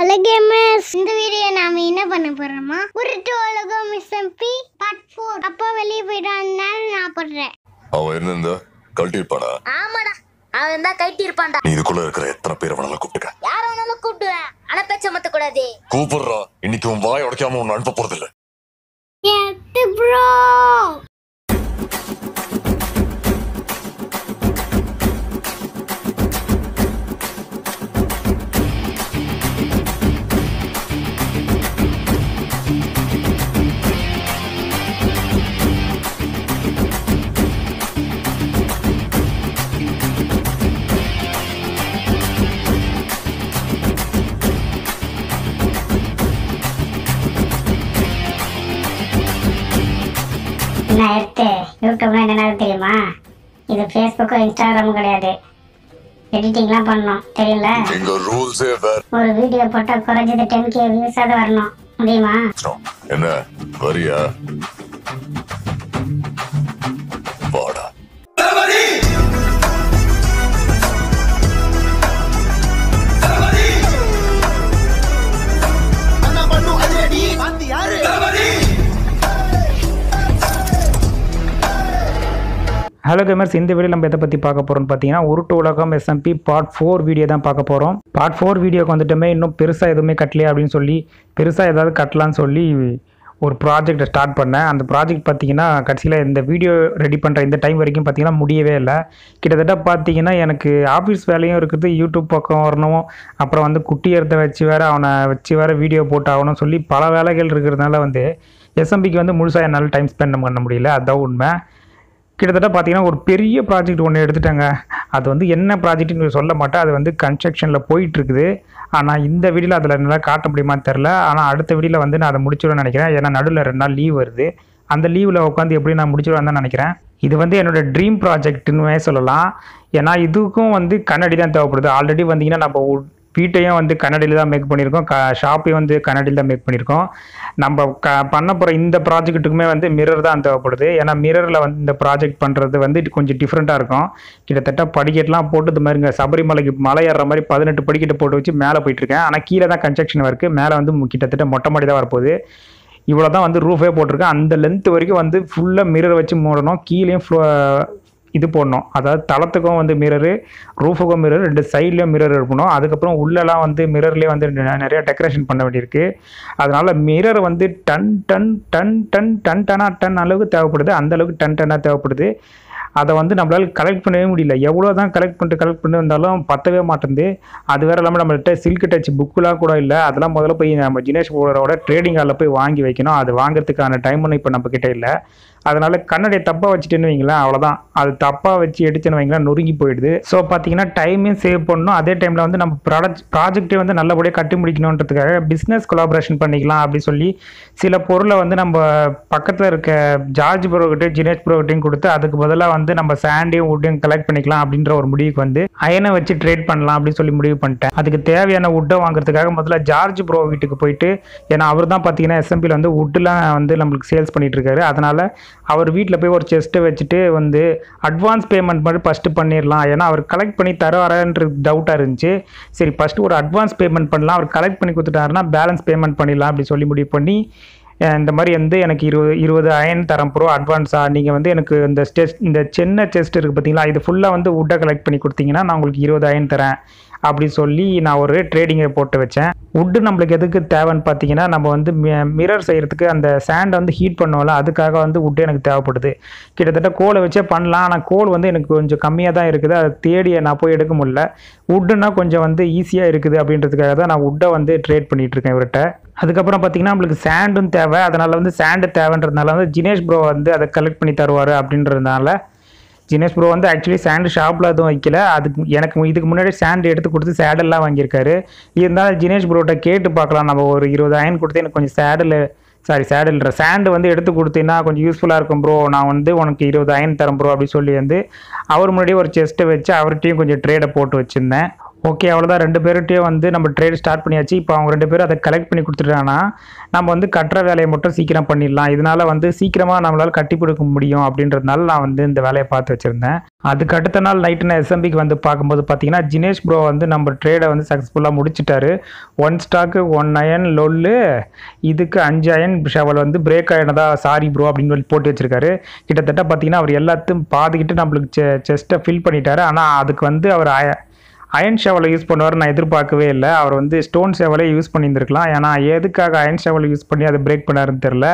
Hello gamers இந்த video நாம என்ன பண்ண போறோமா உருட்டு உலகம் மிஸ் எம்பி பார்ட் ஃபோர் அப்பா வெளியே போயிட்டான்னு நான் போடுறேன் அவன் இருந்திருந்தா கழட்டிருப்பானா ஆமாடா அவன் தான் கைட்டி இருப்பான்டா நீ இதுக்குள்ள இருக்கிற எத்தனை பேர் வேணாலும் கூப்பிட்டுக்க யார வேணாலும் கூப்பிடுவேன் ஆனா பேச்ச மத்த கூடாது கூப்பிடுறா இன்னைக்கு உன் வாய் உடைக்காம உன்னை அனுப்ப போறது இல்ல எட்டு ப்ரோ நான் எடுத்து யூடியூப்னா என்னென்னு தெரியுமா இது ஃபேஸ்புக்கும் இன்ஸ்டாகிராமும் கிடையாது எடிட்டிங்லாம் பண்ணணும் தெரியல எங்க ரூல்ஸே வேற ஒரு வீடியோ போட்டால் குறைஞ்சது டென் கே வியூஸ் அது வரணும் முடியுமா என்ன வரியா வாடா ஹலோ கேமர்ஸ் இந்த வீடியோ நம்ம எதை பற்றி பார்க்க போகிறோம்னு பார்த்தீங்கன்னா உருட்டு உலகம் எஸ்எம்பி பார்ட் ஃபோர் வீடியோ தான் பார்க்க போகிறோம் பார்ட் ஃபோர் வீடியோக்கு வந்துட்டுமே இன்னும் பெருசாக எதுவுமே கட்டலையே அப்படின்னு சொல்லி பெருசாக ஏதாவது கட்டலான்னு சொல்லி ஒரு ப்ராஜெக்டை ஸ்டார்ட் பண்ணேன் அந்த ப்ராஜெக்ட் பார்த்தீங்கன்னா கடைசியில் இந்த வீடியோ ரெடி பண்ணுற இந்த டைம் வரைக்கும் பார்த்தீங்கன்னா முடியவே இல்லை கிட்டத்தட்ட பார்த்தீங்கன்னா எனக்கு ஆஃபீஸ் வேலையும் இருக்குது யூடியூப் பக்கம் வரணும் அப்புறம் வந்து குட்டியத்தை வச்சு வேறு அவனை வச்சு வேறு வீடியோ போட்டு ஆகணும் சொல்லி பல வேலைகள் இருக்கிறதுனால வந்து எஸ்எம்பிக்கு வந்து முழுசாக என்னால் டைம் ஸ்பெண்ட் பண்ண முடியல அதுதான் உண்மை கிட்டத்தட்ட பார்த்தீங்கன்னா ஒரு பெரிய ப்ராஜெக்ட் ஒன்று எடுத்துட்டாங்க அது வந்து என்ன ப்ராஜெக்ட்னு சொல்ல மாட்டேன் அது வந்து கன்ஸ்ட்ரக்ஷனில் போயிட்டுருக்குது ஆனால் இந்த வீடியோவில் அதில் என்னால் காட்ட முடியுமான்னு தெரில ஆனால் அடுத்த வீடியோவில் வந்து நான் அதை முடிச்சிடுவேன்னு நினைக்கிறேன் ஏன்னா நடுவில் ரெண்டு நாள் லீவ் வருது அந்த லீவில் உட்காந்து எப்படி நான் முடிச்சிடுவேன் தான் நினைக்கிறேன் இது வந்து என்னோட ட்ரீம் ப்ராஜெக்ட்னுமே சொல்லலாம் ஏன்னா இதுக்கும் வந்து கண்ணாடி தான் தேவைப்படுது ஆல்ரெடி வந்தீங்கன்னா நம்ம உ- வீட்டையும் வந்து கண்ணாடியில் தான் மேக் பண்ணியிருக்கோம் க ஷாப்பையும் வந்து கண்ணாடியில் தான் மேக் பண்ணியிருக்கோம் நம்ம க பண்ண போகிற இந்த ப்ராஜெக்ட்டுக்குமே வந்து மிரர் தான் தேவைப்படுது ஏன்னா மிரரில் வந்து இந்த ப்ராஜெக்ட் பண்ணுறது வந்து இது கொஞ்சம் டிஃப்ரெண்ட்டாக இருக்கும் கிட்டத்தட்ட படிக்கட்டுலாம் போட்டு இது மாதிரிங்க சபரிமலைக்கு மலை ஏறுற மாதிரி பதினெட்டு படிக்கட்டு போட்டு வச்சு மேலே போயிட்டுருக்கேன் ஆனால் கீழே தான் கன்ஸ்ட்ரக்ஷன் ஒர்க்கு மேலே வந்து மு- கிட்டத்தட்ட மொட்டை மாடி தான் வரப்போகுது இவ்வளோ தான் வந்து ரூஃபே போட்டிருக்கேன் அந்த லென்த் வரைக்கும் வந்து ஃபுல்லாக மிரர் வச்சு மூடணும் கீழேயும் ஃப்ளோ இது போடணும் அதாவது தளத்துக்கும் வந்து மிரரு ரூஃபுக்கும் மிரர் ரெண்டு சைட்லேயும் மிரர் இருக்கணும் அதுக்கப்புறம் உள்ளெல்லாம் வந்து மிரர்லேயே வந்து நெ- நிறைய டெக்கரேஷன் பண்ண வேண்டியிருக்கு அதனால மிரர் வந்து ton ton ton ton ton டனா டன் அளவுக்கு தேவைப்படுது அந்த அளவுக்கு டன் டன்னாக தேவைப்படுது அதை வந்து நம்மளால கலெக்ட் பண்ணவே முடியல எவ்வளோ தான் கலெக்ட் பண்ணிட்டு கலெக்ட் பண்ணி வந்தாலும் பத்தவே மாட்டேங்குது அது வேற இல்லாமல் நம்மள்ட்ட சில்க் டச் புக்குலாம் கூட இல்லை அதெல்லாம் முதல்ல போய் நம்ம ஜினேஷ் போலரோட ட்ரேடிங் ஹாலில் போய் வாங்கி வைக்கணும் அது வாங்குறதுக்கான டைம் ஒன்று இப்போ நம்ம கிட்ட இல்லை அதனால கண்ணடையை தப்பாக வச்சுட்டேன்னு வைங்களேன் அவ்வளோதான் அது தப்பாக வச்சு எடுத்துன்னு வைங்களேன் நொறுங்கி போயிடுது ஸோ பார்த்தீங்கன்னா டைமையும் சேவ் பண்ணணும் அதே டைமில் வந்து நம்ம ப்ராடக்ட் ப்ராஜெக்டை வந்து நல்லபடியாக கட்டி முடிக்கணுன்றதுக்காக பிஸ்னஸ் கொலாபரேஷன் பண்ணிக்கலாம் அப்படி சொல்லி சில பொருளை வந்து நம்ம பக்கத்தில் இருக்க ஜார்ஜ் ப்ரோக்கிட்டே ஜினேஷ் ப்ரோக்கிட்டையும் கொடுத்து அதுக்கு பதிலாக வந்து நம்ம சாண்டையும் வுட்டையும் கலெக்ட் பண்ணிக்கலாம் அப்படின்ற ஒரு முடிவுக்கு வந்து அயனை வச்சு ட்ரேட் பண்ணலாம் அப்படின்னு சொல்லி முடிவு பண்ணிட்டேன் அதுக்கு தேவையான வுட்டை வாங்குறதுக்காக முதல்ல ஜார்ஜ் ப்ரோ வீட்டுக்கு போயிட்டு ஏன்னா அவர் தான் பார்த்தீங்கன்னா எஸ்எம்பியில் வந்து வுட்டுலாம் வந்து நம்மளுக்கு சேல்ஸ் பண்ணிட்டு இருக்காரு அதனால அவர் வீட்டில் போய் ஒரு செஸ்ட்டை வச்சுட்டு வந்து அட்வான்ஸ் பேமெண்ட் மட்டும் ஃபஸ்ட்டு பண்ணிடலாம் ஏன்னா அவர் கலெக்ட் பண்ணி தருவாரன்றது டவுட்டாக இருந்துச்சு சரி ஃபஸ்ட்டு ஒரு அட்வான்ஸ் பேமெண்ட் பண்ணலாம் அவர் கலெக்ட் பண்ணி கொடுத்துட்டாருன்னா பேலன்ஸ் பேமெண்ட் பண்ணிடலாம் அப்படி சொல்லி முடிவு பண்ணி அஹ் இந்த மாதிரி வந்து எனக்கு இருபது இருபது அயன் தரம் ப்ரோ அட்வான்ஸாக நீங்கள் வந்து எனக்கு இந்த ஸ்டெஸ் இந்த சின்ன செஸ்ட் இருக்குது பார்த்தீங்களா இது ஃபுல்லாக வந்து வுட்டை கலெக்ட் பண்ணி கொடுத்தீங்கன்னா நான் உங்களுக்கு இருபது அயன் தரேன் அப்படி சொல்லி நான் ஒரு ட்ரேடிங்கை போட்டு வச்சேன் வுட்டு நம்மளுக்கு எதுக்கு தேவைன்னு பார்த்தீங்கன்னா நம்ம வந்து மிரர் செய்கிறதுக்கு அந்த சேண்டை வந்து ஹீட் பண்ணுவோம்ல அதுக்காக வந்து வுட்டு எனக்கு தேவைப்படுது கிட்டத்தட்ட கோலை வச்சே பண்ணலாம் ஆனால் கோல் வந்து எனக்கு கொஞ்சம் கம்மியாக தான் இருக்குது அதை தேடி நான் போய் எடுக்க முடியல வுட்டுனா கொஞ்சம் வந்து ஈஸியாக இருக்குது அப்படின்றதுக்காக தான் நான் வுட்டை வந்து ட்ரேட் பண்ணிட்டு இருக்கேன் இவர்கிட்ட அதுக்கப்புறம் பார்த்தீங்கன்னா நம்மளுக்கு சாண்டும் தேவை அதனால் வந்து சாண்டு தேவைன்றதுனால வந்து ஜினேஷ் ப்ரோ வந்து அதை கலெக்ட் பண்ணி தருவார் அப்படின்றதுனால ஜினேஷ் ப்ரோ வந்து ஆக்சுவலி சாண்டு ஷாப்பில் எதுவும் வைக்கல அதுக்கு எனக்கு இதுக்கு முன்னாடி சாண்டு எடுத்து கொடுத்து சேடெல்லாம் வாங்கியிருக்காரு இருந்தாலும் ஜினேஷ் ப்ரோட்ட கேட்டு பார்க்கலாம் நம்ம ஒரு இருபது அயன் கொடுத்து எனக்கு கொஞ்சம் சேடில் சாரி சேடல்ன்ற சாண்டு வந்து எடுத்து கொடுத்தீங்கன்னா கொஞ்சம் யூஸ்ஃபுல்லாக இருக்கும் ப்ரோ நான் வந்து உனக்கு இருபது அயன் தரேன் ப்ரோ அப்படி சொல்லி வந்து அவர் முன்னாடி ஒரு செஸ்ட்டை வச்சு அவர்கிட்டையும் கொஞ்சம் ட்ரேடை போட்டு வச்சுருந்தேன் ஓகே அவ்வளோதான் ரெண்டு பேர்கிட்டயும் வந்து நம்ம ட்ரேட் ஸ்டார்ட் பண்ணியாச்சு இப்போ அவங்க ரெண்டு பேரும் அதை கலெக்ட் பண்ணி கொடுத்துட்டாங்கன்னா நம்ம வந்து கட்டுற வேலையை மட்டும் சீக்கிரம் பண்ணிடலாம் இதனால வந்து சீக்கிரமாக நம்மளால் கட்டி கொடுக்க முடியும் அப்படின்றதுனால நான் வந்து இந்த வேலையை பார்த்து வச்சுருந்தேன் அதுக்கு அடுத்த நாள் நைட்டு நான் எஸ்எம்பிக்கு வந்து பார்க்கும்போது பார்த்தீங்கன்னா ஜினேஷ் ப்ரோ வந்து நம்ம ட்ரேடை வந்து சக்ஸஸ்ஃபுல்லாக முடிச்சிட்டாரு ஒன் ஸ்டாக்கு ஒன் அயன் லொல்லு இதுக்கு அஞ்சு அயன் ஷவல் வந்து பிரேக் ஆகினதா சாரி ப்ரோ அப்படின்னு சொல்லி போட்டு வச்சிருக்காரு கிட்டத்தட்ட பார்த்தீங்கன்னா அவர் எல்லாத்தையும் பாதிக்கிட்டு நம்மளுக்கு செ செஸ்ட்டை ஃபில் பண்ணிட்டாரு ஆனால் அதுக்கு வந்து அவர் அய அயன் ஷவலை யூஸ் பண்ணுவார் நான் எதிர்பார்க்கவே இல்லை அவர் வந்து ஸ்டோன் ஷவலே யூஸ் பண்ணியிருந்திருக்கலாம் ஏன்னா எதுக்காக அயன் ஷவலை யூஸ் பண்ணி அதை பிரேக் பண்ணாருன்னு தெரில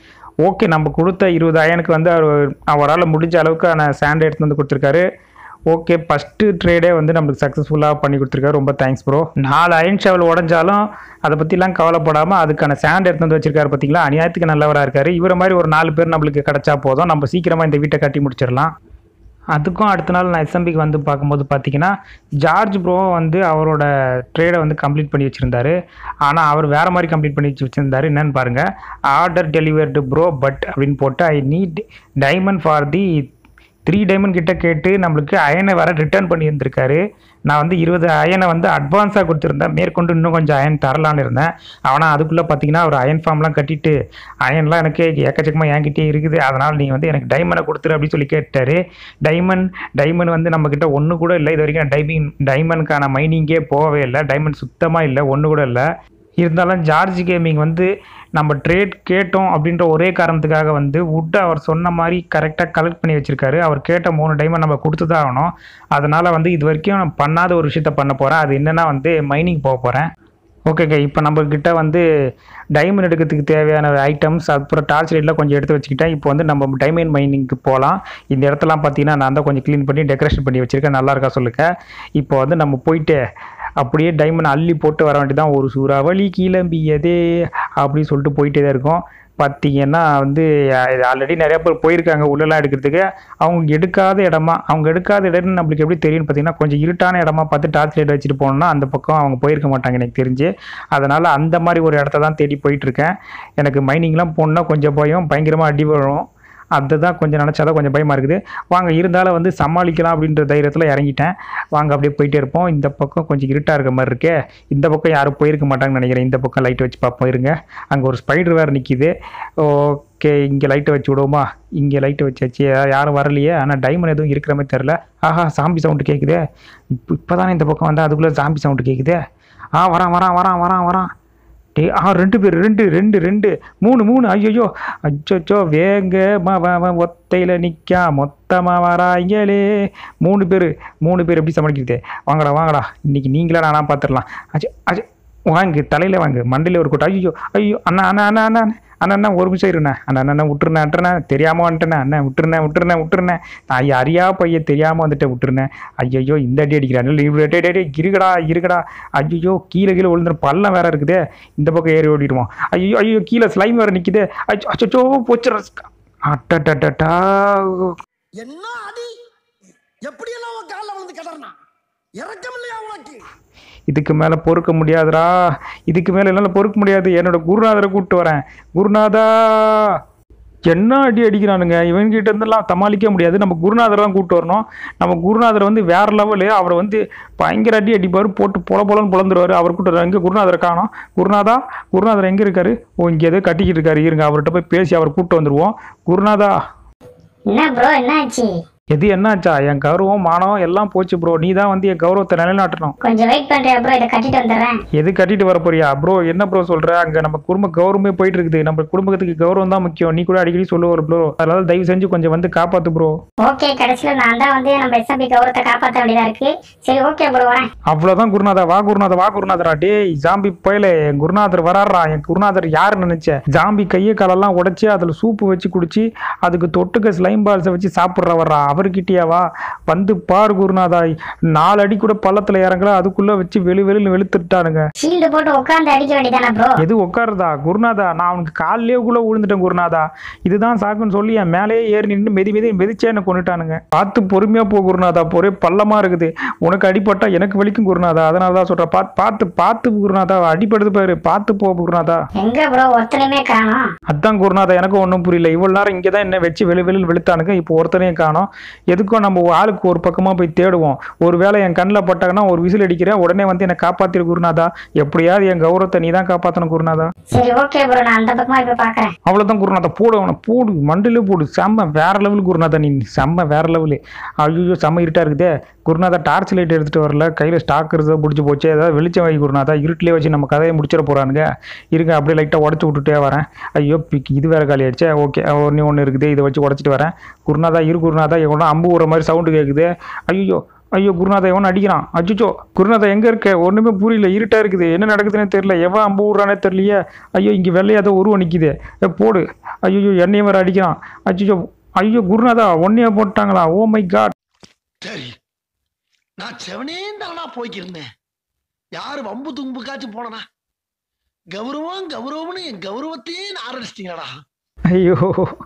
ஓகே நம்ம கொடுத்த இருபது அயனுக்கு வந்து அவர் அவரால் முடிஞ்ச அளவுக்கான சாண்ட் எடுத்து வந்து கொடுத்துருக்காரு ஓகே ஃபஸ்ட்டு ட்ரேடே வந்து நம்மளுக்கு சக்ஸஸ்ஃபுல்லாக பண்ணி கொடுத்துருக்காரு ரொம்ப தேங்க்ஸ் ப்ரோ நாலு அயன் ஷவல் உடஞ்சாலும் அதை பற்றிலாம் கவலைப்படாமல் அதுக்கான சாண்ட் எடுத்து வந்து வச்சிருக்காரு பார்த்தீங்களா அநியாயத்துக்கு நல்லவராக இருக்காரு இவரை மாதிரி ஒரு நாலு பேர் நம்மளுக்கு கிடைச்சா போதும் நம்ம சீக்கிரமாக இந்த வீட்டை கட்டி முடிச்சிடலாம் அதுக்கும் அடுத்த நாள் நான் எஸ்எம்பிக்கு வந்து பார்க்கும்போது பார்த்தீங்கன்னா ஜார்ஜ் ப்ரோ வந்து அவரோட ட்ரேடை வந்து கம்ப்ளீட் பண்ணி வச்சுருந்தாரு ஆனால் அவர் வேறு மாதிரி கம்ப்ளீட் பண்ணி வச்சு வச்சுருந்தாரு என்னன்னு பாருங்கள் ஆர்டர் டெலிவர்டு ப்ரோ பட் அப்படின்னு போட்டு I need diamond for the three diamond கிட்ட கேட்டு நம்மளுக்கு அயனை வர ரிட்டர்ன் பண்ணி இருந்திருக்காரு நான் வந்து இருபது அயனை வந்து அட்வான்ஸாக கொடுத்துருந்தேன் மேற்கொண்டு இன்னும் கொஞ்சம் அயன் தரலான்னு இருந்தேன் ஆனால் அதுக்குள்ளே பார்த்தீங்கன்னா ஒரு அயன் ஃபார்ம்லாம் கட்டிட்டு அயன்லாம் எனக்கு ஏக்கச்சக்கமாக என்கிட்டயே இருக்குது அதனால் நீங்கள் வந்து எனக்கு டைமண்டை கொடுத்துரு அப்படின்னு சொல்லி கேட்டாரு டைமண்ட் டைமண்ட் வந்து நம்மக்கிட்ட ஒன்று கூட இல்லை இது வரைக்கும் டைமிங் டைமண்ட்கான மைனிங்கே போகவே இல்லை டைமண்ட் சுத்தமாக இல்லை ஒன்று கூட இல்லை இருந்தாலும் ஜார்ஜ் கேமிங் வந்து நம்ம ட்ரேட் கேட்டோம் அப்படின்ற ஒரே காரணத்துக்காக வந்து வுட்டை அவர் சொன்ன மாதிரி கரெக்டாக கலெக்ட் பண்ணி வச்சிருக்காரு அவர் கேட்ட மூணு டைமை நம்ம கொடுத்து தான் ஆகணும் அதனால் வந்து இது வரைக்கும் நான் பண்ணாத ஒரு விஷயத்த பண்ண போகிறேன் அது என்னென்னா வந்து மைனிங் போக போகிறேன் ஓகேங்க இப்போ நம்மக்கிட்ட வந்து டைமண்ட் எடுக்கிறதுக்கு தேவையான ஐட்டம்ஸ் அப்புறம் டார்ச் லைட்லாம் கொஞ்சம் எடுத்து வச்சுக்கிட்டேன் இப்போ வந்து நம்ம டைமண்ட் மைனிங்க்கு போகலாம் இந்த இடத்தெல்லாம் பார்த்தீங்கன்னா நான் தான் கொஞ்சம் க்ளீன் பண்ணி டெக்கரேஷன் பண்ணி வச்சுருக்கேன் நல்லா இருக்கா சொல்லுங்க இப்போ வந்து நம்ம போயிட்டு அப்படியே டைமண்ட் அள்ளி போட்டு வர வேண்டியதான் ஒரு சூறாவளி கிளம்பியதே அப்படின்னு சொல்லிட்டு போயிட்டே தான் இருக்கும் பார்த்தீங்கன்னா வந்து ஆல்ரெடி நிறைய பேர் போயிருக்காங்க உள்ளெல்லாம் எடுக்கிறதுக்கு அவங்க எடுக்காத இடமா அவங்க எடுக்காத இடம்னு நம்மளுக்கு எப்படி தெரியும்னு பார்த்தீங்கன்னா கொஞ்சம் இருட்டான இடமா பார்த்து டார்ச் லைட் வச்சுட்டு போனோம்னா அந்த பக்கம் அவங்க போயிருக்க மாட்டாங்க எனக்கு தெரிஞ்சு அதனால் அந்த மாதிரி ஒரு இடத்த தான் தேடி போயிட்டுருக்கேன் எனக்கு மைனிங்லாம் போகணுன்னா கொஞ்சம் பயம் பயங்கரமாக அடி வரும் அதுதான் கொஞ்சம் நினச்சாதான் கொஞ்சம் பயமாக இருக்குது வாங்க இருந்தாலும் வந்து சமாளிக்கலாம் அப்படின்ற தைரியத்தில் இறங்கிட்டேன் வாங்க அப்படியே போயிட்டே இருப்போம் இந்த பக்கம் கொஞ்சம் இருட்டாக இருக்க மாதிரி இருக்கே இந்த பக்கம் யாரும் போயிருக்க மாட்டாங்கன்னு நினைக்கிறேன் இந்த பக்கம் லைட் வச்சு பார்ப்போம் இருங்க அங்கே ஒரு ஸ்பைடர் வேறு நிற்கிது ஓகே இங்கே லைட்டை வச்சு விடுவோமா இங்கே லைட்டை வச்சாச்சு யாரும் வரலையே ஆனால் டைமண்ட் எதுவும் இருக்கிற மாதிரி தெரில ஆஹா சாம்பி சவுண்டு கேட்குதே இப்போ இப்போ தானே இந்த பக்கம் வந்தால் அதுக்குள்ளே சாம்பி சவுண்டு கேட்குதே ஆ வரான் வரான் வரான் வரான் வரான் டே ஆ ரெண்டு பேர் ரெண்டு ரெண்டு ரெண்டு மூணு மூணு ஐயோ அச்சோ வேங்க ஒத்தையில் நிற்கா மொத்தமாக வராங்களே மூணு பேர் மூணு பேர் எப்படி சமாளிக்கிறது வாங்கடா வாங்கடா இன்னைக்கு நீங்களா நானா பார்த்துடலாம் அச்சோ அச்சோ வாங்கு தலையில் வாங்கு மண்டையில் ஒரு கூட்டம் ஐயோ ஐயோ அண்ணா அண்ணா அண்ணா அண்ணா அண்ணா அண்ணா ஒரு நிமிஷம் இருண்ணே அண்ணா அண்ணா அண்ணா விட்டுருண்ணே அட்டண்ணே தெரியாமல் வந்துட்டேண்ணே அண்ணா விட்டுருண்ணே விட்டுருண்ணே விட்டுருண்ணே நான் ஐயா அறியா பையன் தெரியாமல் வந்துட்டு விட்டுருண்ணே ஐயோ இந்த அடி அடிக்கிறான் டே டே இருக்கடா இருக்கடா ஐயோ கீழே கீழே விழுந்துரு பள்ளம் வேற இருக்குதே இந்த பக்கம் ஏறி ஓடிடுவோம் ஐயோ ஐயோ கீழே ஸ்லைம் வேற நிற்குதே அச்சோ அச்சோ போச்சுடா அட்டட்டட்டா என்ன அடி எப்படியெல்லாம் உன் காலில் வந்து கிடறனா இறக்கம் இல்லையா உனக்கு இதுக்கு மேலே பொறுக்க முடியாதுடா இதுக்கு மேலே என்னால் பொறுக்க முடியாது என்னோட குருநாதரை கூப்பிட்டு வரேன் குருநாதா என்ன அடி அடிக்கிறானுங்க இவன்கிட்ட இருந்தெல்லாம் சமாளிக்க முடியாது நம்ம குருநாதரை தான் கூப்பிட்டு வரணும் நம்ம குருநாதர் வந்து வேற லெவலு அவரை வந்து பயங்கர அடி அடிப்பார் போட்டு பொல பொலன்னு பொழந்துருவார் அவர் கூப்பிட்டு வர்றாரு. எங்கே குருநாதரை காணோம் குருநாதா குருநாதர் எங்கே இருக்காரு ஓ இங்கே ஏதோ கட்டிக்கிட்டு இருக்காரு இருங்க அவர்கிட்ட போய் பேசி அவரை கூப்பிட்டு வந்துருவோம் குருநாதா என்ன ப்ரோ என்னாச்சு எது என்னாச்சா என் கௌரவம் மானம் எல்லாம் போச்சு ப்ரோ நீ தான் வந்து என் கௌரவத்தை நிலைநாட்டணும் கொஞ்சம் வெயிட் பண்றியா ப்ரோ இதை கட்டிட்டு வந்துடுறேன் எது கட்டிட்டு வர போறியா ப்ரோ என்ன ப்ரோ சொல்ற அங்க நம்ம குடும்ப கௌரவமே போயிட்டு இருக்குது நம்ம குடும்பத்துக்கு கௌரவம் தான் முக்கியம் நீ கூட அடிக்கடி சொல்லுவார் ப்ரோ அதனால தயவு செஞ்சு கொஞ்சம் வந்து காப்பாத்து ப்ரோ ஓகே கடைசியில் நான் தான் வந்து நம்ம எஸ்எம்பி கௌரவத்தை காப்பாற்ற வேண்டியதா இருக்கு சரி ஓகே ப்ரோ வரேன் அவ்வளவுதான் குருநாதா வா குருநாதா வா குருநாதரா டேய் ஜாம்பி போயில என் குருநாதர் வராறா என் குருநாதர் யாருன்னு நினைச்சேன் ஜாம்பி கையை காலெல்லாம் உடைச்சு அதுல சூப்பு வச்சு குடிச்சு அதுக்கு தொட்டுக்க ஸ்லைம் பால்ஸை வச்சு சாப்பிட்ற வர்றா அவர்கிட்டயா வா வந்து பாரு குருநாதா நாலு அடி கூட பள்ளத்துல இறங்கல அதுக்குள்ள வச்சு வெளி வெளியில வெளுத்துட்டானுங்க ஷீல்டு போட்டு உட்காந்து அடிக்க வேண்டியதானே ப்ரோ எது உட்காருதா குருநாதா நான் அவனுக்கு காலிலே கூட விழுந்துட்டேன் குருநாதா இதுதான் சாக்குன்னு சொல்லி என் மேலேயே ஏறி நின்று மெதி மெதி மெதிச்சே என்ன கொண்டுட்டானுங்க பார்த்து பொறுமையா போ குருநாதா ஒரே பள்ளமா இருக்குது உனக்கு அடிபட்டா எனக்கு வலிக்கும் குருநாதா அதனால தான் சொல்றேன் பார்த்து பார்த்து பார்த்து குருநாதா அடிபடுது பாரு பார்த்து போ குருநாதா எங்க ப்ரோ ஒருத்தனையுமே காணோம் அதான் குருநாதா எனக்கும் ஒன்றும் புரியல இவ்வளோ நேரம் இங்கே தான் என்ன வச்சு வெளி வெளியில் வெளுத்தானுங்க இப்போ ஒருத்தனையும் காணோம் எதுக்கும் நம்ம ஆளுக்கு ஒரு பக்கமாக போய் தேடுவோம் ஒரு வேளை என் கண்ணில் பட்டாங்கன்னா ஒரு விசில் அடிக்கிறேன் உடனே வந்து என்னை காப்பாத்திரு குருநாதா எப்படியாவது என் கௌரவத்தை நீ தான் காப்பாற்றணும் குருநாதா சரி ஓகே ப்ரோ நான் அந்த பக்கமா இப்ப பாக்குறேன் அவ்வளோதான் குருநாதா போடு அவனை போடு மண்டிலே போடு செம்ம வேற லெவல் குருநாதா நீ செம்ம வேற லெவலு ஐயோ செம்ம இருட்டா இருக்குதே குருநாதா டார்ச் லைட் எடுத்துட்டு வரல கையில் ஸ்டாக் இருந்தோ பிடிச்சி போச்சு ஏதாவது வெளிச்சம் வை குருநாதா இருட்டிலே வச்சு நம்ம கதையை முடிச்சிட போறானுங்க இருங்க அப்படியே லைட்டாக உடச்சி விட்டுட்டே வரேன் ஐயோ பிக் இது வேற காலி ஆயிடுச்சே ஓகே ஒன்று ஒன்று இருக்குது இதை வச்சு உடச்சிட்டு வரேன் குருநாதா இரு குருநாதா எவ்வளோ அம்பு விடுற மாதிரி சவுண்டு கேட்குது ஐயோ ஐயோ குருநாதா எவன் அடிக்கிறான் அச்சுச்சோ குருநாதா எங்க இருக்க ஒண்ணுமே புரியல இருட்டா இருக்குது என்ன நடக்குதுன்னே தெரியல எவன் அம்பு விடுறானே தெரியலையே ஐயோ இங்க வெள்ளையாத உருவம் நிக்குது ஏ, போடு ஐயோ என்னையும் வேற அடிக்கிறான் அச்சுச்சோ ஐயோ குருநாதா ஒன்னையே போட்டாங்களா ஓ மை காட் சரி நான் செவனேந்தானா போய்க்கிருந்தேன் யாரு வம்பு தும்புக்காச்சும் போனனா கௌரவம் கௌரவம்னு என் கௌரவத்தையே ஆரம்பிச்சிட்டீங்களா ஐயோ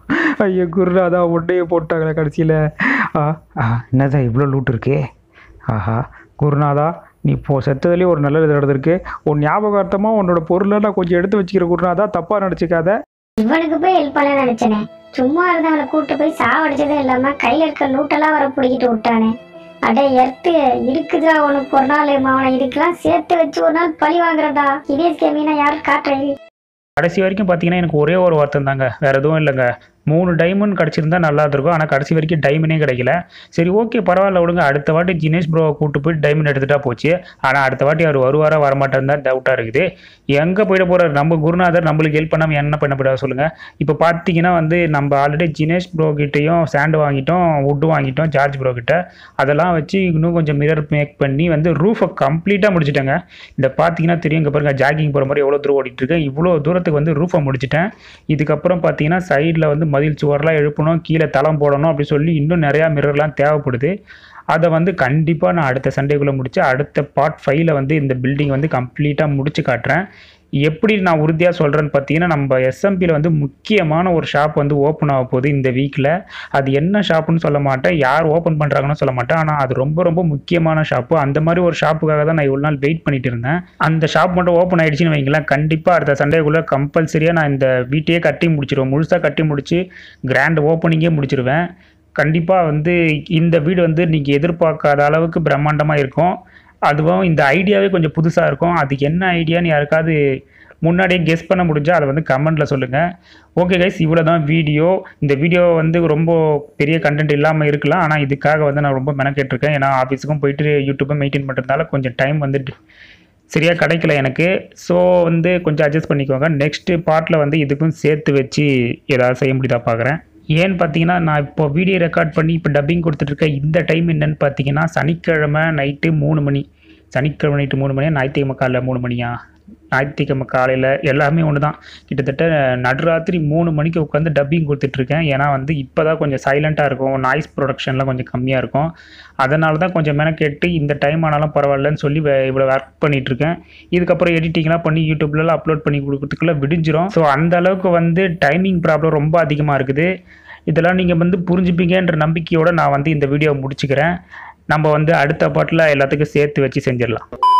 ஐயோ குருநாதா ஒன்னையே போட்டாங்களே கடைசியில் ஆ ஆ என்னதான் இவ்வளோ லூட் இருக்கே ஆஹா குருநாதா நீ இப்போ செத்ததுலேயே ஒரு நல்லது நடந்திருக்கு உன் ஞாபகார்த்தமாக உன்னோட பொருளை நான் கொஞ்சம் எடுத்து வச்சுக்கிற குருநாதா தப்பாக நினச்சிக்காத இவனுக்கு போய் ஹெல்ப் பண்ண நினைச்சனே சும்மா இருந்தவனை கூட்டு போய் சாவடிச்சதே இல்லாம கையில இருக்க லூட்டெல்லாம் வர பிடிக்கிட்டு விட்டானே அடே எர்த்து இருக்குதுடா உனக்கு ஒரு நாள் அவனை இதுக்கெல்லாம் சேர்த்து வச்சு ஒரு நாள் பழி வாங்குறதா இதே கேமீனா யாரும் காட்டுறது கடைசி வரைக்கும் பார்த்தீங்கன்னா எனக்கு ஒரே ஒரு வருத்தம் தாங்க வேறு எதுவும் இல்லைங்க மூணு டைமண்ட் கிடச்சிருந்தா நல்லா இருந்திருக்கும் ஆனால் கடைசி வரைக்கும் டைமண்டே கிடைக்கல சரி ஓகே பரவாயில்ல விடுங்க அடுத்த வாட்டி ஜினேஷ் ப்ரோவை கூட்டு போய் டைமண்ட் எடுத்துட்டா போச்சு ஆனால் அடுத்த வாட்டி அவர் வருவாரா வரமாட்டான்னு தான் டவுட்டாக இருக்குது எங்கே போயிட போகிறார் நம்ம குருநாதர் நம்மளுக்கு ஹெல்ப் பண்ணாமல் என்ன பண்ண போயிடா சொல்லுங்கள் இப்போ பார்த்தீங்கன்னா வந்து நம்ம ஆல்ரெடி ஜினேஷ் ப்ரோ கிட்டேயும் சாண்டு வாங்கிட்டோம் வுட்டு வாங்கிட்டோம் ஜார்ஜ் ப்ரோ கிட்ட அதெல்லாம் வச்சு இன்னும் கொஞ்சம் மிரர் மேக் பண்ணி வந்து ரூஃபை கம்ப்ளீட்டாக முடிச்சிட்டேங்க இந்த பார்த்தீங்கன்னா தெரியும் இங்கே பாருங்க ஜாகிங் போகிற மாதிரி எவ்வளோ தூரம் ஓடிட்டு இருக்கேன் இவ்வளோ தூரத்துக்கு வந்து ரூஃபை முடிச்சிட்டேன் இதுக்கப்புறம் பார்த்தீங்கன்னா சைடில் வந்து மதில் சுவர்லாம் எழுப்பணும் கீழே தளம் போடணும் அப்படி சொல்லி இன்னும் நிறையா மிரர்லாம் தேவைப்படுது அதை வந்து கண்டிப்பாக நான் அடுத்த சண்டேக்குள்ளே முடிச்சு அடுத்த பார்ட் ஃபைவ்ல வந்து இந்த பில்டிங் வந்து கம்ப்ளீட்டாக முடிச்சு காட்டுறேன் எப்படி நான் உறுதியாக சொல்கிறேன்னு பார்த்தீங்கன்னா நம்ம எஸ்எம்பியில் வந்து முக்கியமான ஒரு ஷாப் வந்து ஓப்பன் ஆக போகுது இந்த வீக்கில் அது என்ன ஷாப்புன்னு சொல்ல மாட்டேன் யார் ஓப்பன் பண்ணுறாங்கன்னு சொல்ல மாட்டேன் ஆனால் அது ரொம்ப ரொம்ப முக்கியமான ஷாப்பு அந்த மாதிரி ஒரு ஷாப்புக்காக தான் நான் இவ்வளோ நாள் வெயிட் பண்ணிட்டு இருந்தேன் அந்த ஷாப் மட்டும் ஓப்பன் ஆயிடுச்சுன்னு வைங்களேன் கண்டிப்பாக அடுத்த சண்டேக்குள்ளே கம்பல்சரியாக நான் இந்த வீட்டையே கட்டி முடிச்சிருவேன் முழுசாக கட்டி முடிச்சு கிராண்ட் ஓப்பனிங்கே முடிச்சிருவேன் கண்டிப்பாக வந்து இந்த வீடு வந்து நீங்கள் எதிர்பார்க்காத அளவுக்கு பிரம்மாண்டமாக இருக்கும் அதுவும் இந்த ஐடியாவே கொஞ்சம் புதுசாக இருக்கும் அதுக்கு என்ன ஐடியான்னு யாருக்காவது முன்னாடியே கெஸ் பண்ண முடிஞ்சால் அதை வந்து கமெண்ட்டில் சொல்லுங்கள் ஓகே கைஸ் இவ்வளோ தான் வீடியோ இந்த வீடியோ வந்து ரொம்ப பெரிய கண்டென்ட் இல்லாமல் இருக்கலாம் ஆனால் இதுக்காக வந்து நான் ரொம்ப மெனக்கெட்டிருக்கேன் ஏன்னா ஆஃபீஸுக்கும் போயிட்டு யூடியூப்பை மெயின்டைன் பண்ணுறதுனால கொஞ்சம் டைம் வந்து சரியாக கிடைக்கல எனக்கு ஸோ வந்து கொஞ்சம் அட்ஜஸ்ட் பண்ணிக்கோங்க நெக்ஸ்ட்டு பார்ட்டில் வந்து இதுக்கும் சேர்த்து வச்சு ஏதாவது செய்ய முடியுதா பார்க்குறேன் ஏன்னு பார்த்தீங்கன்னா நான் இப்போ வீடியோ ரெக்கார்ட் பண்ணி இப்போ டப்பிங் கொடுத்துட்ருக்க இந்த டைம் என்னன்னு பார்த்தீங்கன்னா சனிக்கிழமை நைட்டு மூணு மணி சனிக்கிழமை நைட்டு மூணு மணியா ஞாயிற்றுக்கிழமை காலையில் மூணு மணியா ஞாயிற்றுக்கிழமை காலையில் எல்லாமே ஒன்று தான் கிட்டத்தட்ட நடுராத்திரி மூணு மணிக்கு உட்காந்து டப்பிங் கொடுத்துட்ருக்கேன் ஏன்னா வந்து இப்போ தான் கொஞ்சம் சைலண்ட்டாக இருக்கும் நாய்ஸ் ப்ரொடக்ஷன்லாம் கொஞ்சம் கம்மியாக இருக்கும் அதனால தான் கொஞ்சம் மெனக்கெட்டு இந்த டைம் ஆனாலும் பரவாயில்லன்னு சொல்லி வே- இவ்வளோ ஒர்க் பண்ணிகிட்ருக்கேன் இதுக்கப்புறம் எடிட்டிங்லாம் பண்ணி யூடியூப்லலாம் அப்லோட் பண்ணி கொடுக்கறதுக்குள்ளே விடிஞ்சிரும் ஸோ அந்த அளவுக்கு வந்து டைமிங் ப்ராப்ளம் ரொம்ப அதிகமாக இருக்குது இதெல்லாம் நீங்கள் வந்து புரிஞ்சுப்பீங்கன்ற நம்பிக்கையோடு நான் வந்து இந்த வீடியோவை முடிச்சுக்கிறேன் நம்ம வந்து அடுத்த பாட்டில் எல்லாத்துக்கும் சேர்த்து வச்சு செஞ்சிடலாம்